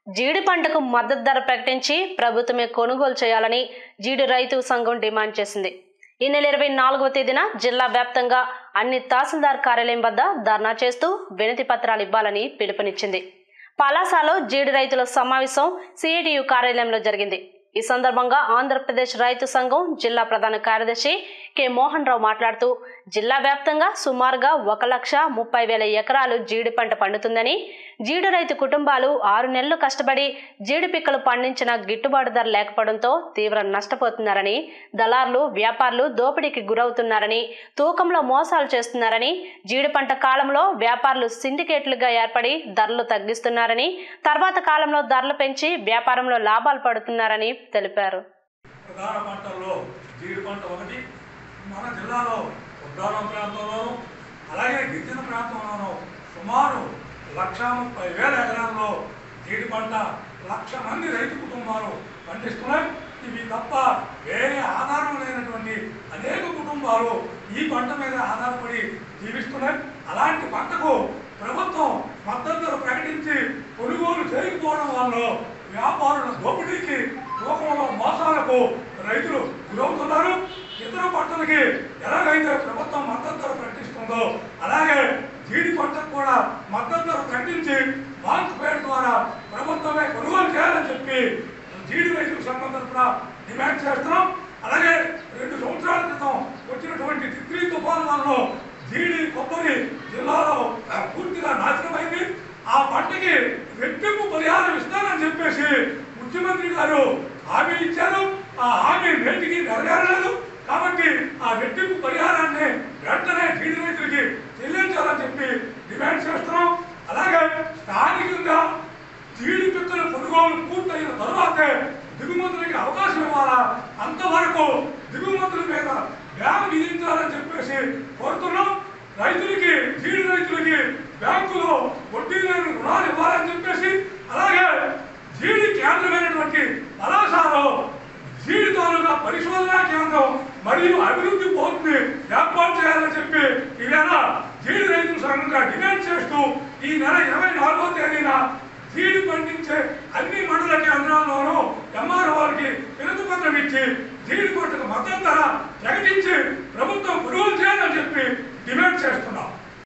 జీడి పంటకు మద్దతు ధర ప్రకటించి ప్రభుత్వమే కొనుగోలు చేయాలని జీడి రైతు సంఘం డిమాండ్ చేసింది ఈ నెల ఇరవై నాలుగవ తేదీన జిల్లా వ్యాప్తంగా అన్ని తహసీల్దార్ కార్యాలయం వద్ద ధర్నా చేస్తూ వినతి పత్రాలు ఇవ్వాలని పిలుపునిచ్చింది పలాసలో జీడి రైతుల సమావేశం సిఐటియు కార్యాలయంలో జరిగింది ఈ సందర్భంగా ఆంధ్రప్రదేశ్ రైతు సంఘం జిల్లా ప్రధాన కార్యదర్శి కె మోహన్ రావు మాట్లాడుతూ జిల్లా వ్యాప్తంగా సుమారుగా ఒక లక్ష ముప్పై వేల ఎకరాలు జీడి పంట పండుతుందని జీడి రైతు కుటుంబాలు ఆరు నెలలు కష్టపడి జీడి పిక్కలు పండించిన గిట్టుబాటు ధర లేకపోవడంతో తీవ్ర నష్టపోతున్నారని దళార్లు వ్యాపారులు దోపిడీకి గురవుతున్నారని తూకంలో మోసాలు చేస్తున్నారని జీడి పంట కాలంలో వ్యాపారులు సిండికేట్లుగా ఏర్పడి ధరలు తగ్గిస్తున్నారని తర్వాత కాలంలో ధరలు పెంచి వ్యాపారంలో లాభాలు పడుతున్నారని తెలిపారు ప్రధాన పంటల్లో జీడి పంట ఒకటి మన జిల్లాలో ఉద్దానం ప్రాంతంలోను అలాగే గిరిజన ప్రాంతంలోనూ సుమారు లక్ష ముప్పై వేల ఎకరాల్లో జీడి పంట లక్ష మంది రైతు కుటుంబాలు పండిస్తున్నాయి ఇవి తప్ప వేరే ఆధారం లేనటువంటి అనేక కుటుంబాలు ఈ పంట మీద ఆధారపడి జీవిస్తున్నాయి అలాంటి పంటకు ప్రభుత్వం మద్దతు ధర ప్రకటించి కొనుగోలు చేయకపోవడం వల్ల వ్యాపారుల దోపిడీకి లోకంలో మోసాలకు రైతులు గురవుతున్నారు ఇతర పంటలకి ఎలాగైతే ప్రభుత్వం మద్దతు ధర ప్రకటిస్తుందో అలాగే జీడి పంటకు కూడా మద్దతు ధర ప్రకటించి బాంక్ పేరు ద్వారా ప్రభుత్వమే కొనుగోలు చేయాలని చెప్పి జీడి రైతుల సంఘం తరఫున డిమాండ్ చేస్తున్నాం అలాగే రెండు సంవత్సరాల క్రితం వచ్చినటువంటి తిత్లీ తుఫాను వల్ల జీడి కొబ్బరి జిల్లాలో ఆ, పూర్తిగా నాశనమైంది ఆ పంటకి రెట్టింపు పరిహారం ఇస్తానని చెప్పేసి ముఖ్యమంత్రి గారు హామీ ఇచ్చారు ఆ హామీ నేటికి నెరవేరలేదు కాబట్టి ఆ రెట్టింపు పరిహారాన్ని వెంటనే జీడి రైతులకి చెల్లించాలని చెప్పి డిమాండ్ చేస్తున్నాం అలాగే స్థానికంగా జీడి పిక్కల కొనుగోలు పూర్తయిన తరువాతే దిగుమతులకి అవకాశం ఇవ్వాలా అంతవరకు దిగుమతుల మీద బ్యాన్ విధించాలని చెప్పేసి కోరుతున్నాం రైతులకి జీడి రైతులకి బ్యాంకులో వడ్డీ లేని రుణాలు ఇవ్వాలని చెప్పేసి అలాగే జీడి కేంద్రమైనటువంటి పలాసాలో జీడి తాలూకా పరిశోధనా కేంద్రం మరియు అభివృద్ధి బోర్డుని ఏర్పాటు చేయాలని చెప్పి ఈ నెల జీడి రైతుల సంఘంగా డిమాండ్ చేస్తూ ఈ నెల ఇరవై నాలుగో తేదీన జీడి పండించే